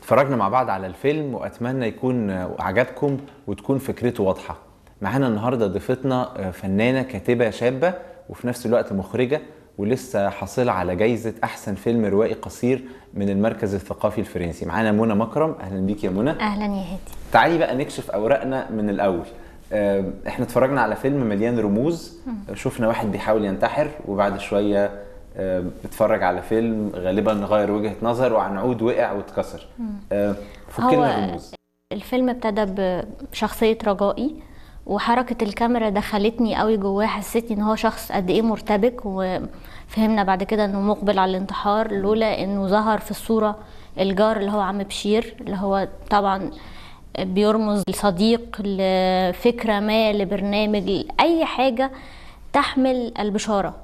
اتفرجنا مع بعض على الفيلم واتمنى يكون عجبكم وتكون فكرته واضحه معانا النهارده ضيفتنا فنانه كاتبه شابه وفي نفس الوقت مخرجه ولسه حاصله على جايزه احسن فيلم روائي قصير من المركز الثقافي الفرنسي معانا منى مكرم اهلا بيك يا منى اهلا يا هادي تعالي بقى نكشف اوراقنا من الاول آه، احنا اتفرجنا على فيلم مليان رموز شفنا واحد بيحاول ينتحر وبعد شويه آه، اتفرج على فيلم غالبا غير وجهه نظر وعن عود وقع واتكسر آه، فكنا هو الرموز الفيلم ابتدى بشخصيه رجائي وحركه الكاميرا دخلتني قوي جواه حسيتني ان هو شخص قد ايه مرتبك وفهمنا بعد كده انه مقبل على الانتحار لولا انه ظهر في الصوره الجار اللي هو عم بشير اللي هو طبعا بيرمز لصديق لفكره ما لبرنامج لاي حاجه تحمل البشاره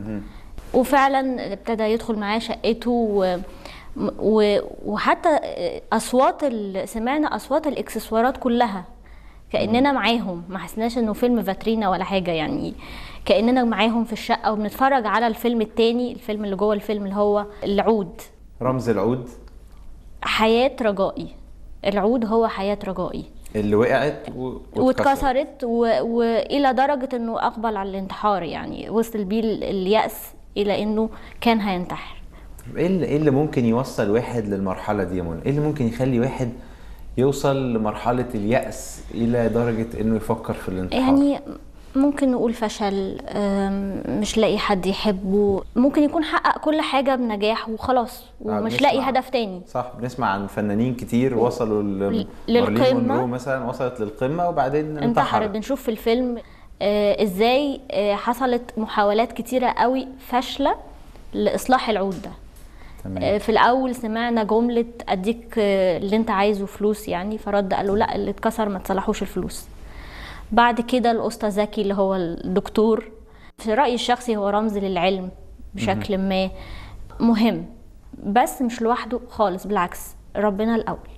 وفعلا ابتدى يدخل معاه شقته و... و... وحتى اصوات ال... سمعنا اصوات الاكسسوارات كلها كاننا معاهم ما حسناش انه فيلم فاترينا ولا حاجه يعني كاننا معاهم في الشقه وبنتفرج على الفيلم التاني الفيلم اللي جوه الفيلم اللي هو العود رمز العود حياه رجائي العود هو حياه رجائي اللي وقعت و... واتكسرت و... والى درجه انه اقبل على الانتحار يعني وصل بيه الياس الى انه كان هينتحر ايه اللي, إيه اللي ممكن يوصل واحد للمرحله دي يا منى؟ ايه اللي ممكن يخلي واحد يوصل لمرحله الياس الى درجه انه يفكر في الانتحار؟ يعني ممكن نقول فشل أم، مش لاقي حد يحبه ممكن يكون حقق كل حاجة بنجاح وخلاص ومش بنسمع- لاقي هدف تاني صح بنسمع عن فنانين كتير وصلوا ل- للقمة. مارلين مونرو مثلا وصلت للقمه وبعدين انتحرت انتحرت بنشوف في الفيلم آه ازاي آه حصلت محاولات كتيرة قوي فاشلة لإصلاح العود ده تمام آه، في الاول سمعنا جمله اديك آه، اللي انت عايزه فلوس يعني فرد قال له لا اللي اتكسر ما تصلحوش الفلوس بعد كده الاستاذ زكي اللي هو الدكتور في رايي الشخصي هو رمز للعلم بشكل ما مهم بس مش لوحده خالص بالعكس ربنا الاول